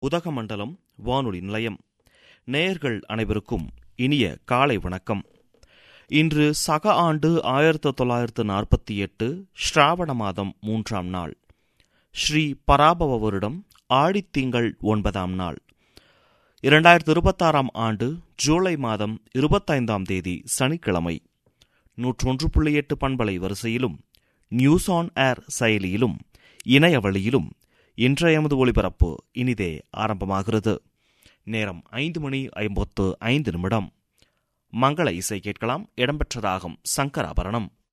உதகமண்டலம் வானொலி நிலையம் நேயர்கள் அனைவருக்கும் இனிய காலை வணக்கம் இன்று சக ஆண்டு ஆயிரத்து தொள்ளாயிரத்து நாற்பத்தி எட்டு ஸ்ராவண மாதம் மூன்றாம் நாள் ஸ்ரீ பராபவ வருடம் ஆடித்திங்கள் ஒன்பதாம் நாள் இரண்டாயிரத்து இருபத்தாறாம் ஆண்டு ஜூலை மாதம் இருபத்தைந்தாம் தேதி சனிக்கிழமை நூற்றொன்று புள்ளி எட்டு பண்பலை வரிசையிலும் நியூஸ் ஆன் ஏர் செயலியிலும் இணைய வழியிலும் இன்றைய எமது ஒளிபரப்பு இனிதே ஆரம்பமாகிறது நேரம் ஐந்து மணி ஐம்பத்து ஐந்து நிமிடம் மங்கள இசை கேட்கலாம் இடம்பெற்ற ராகம் சங்கராபரணம்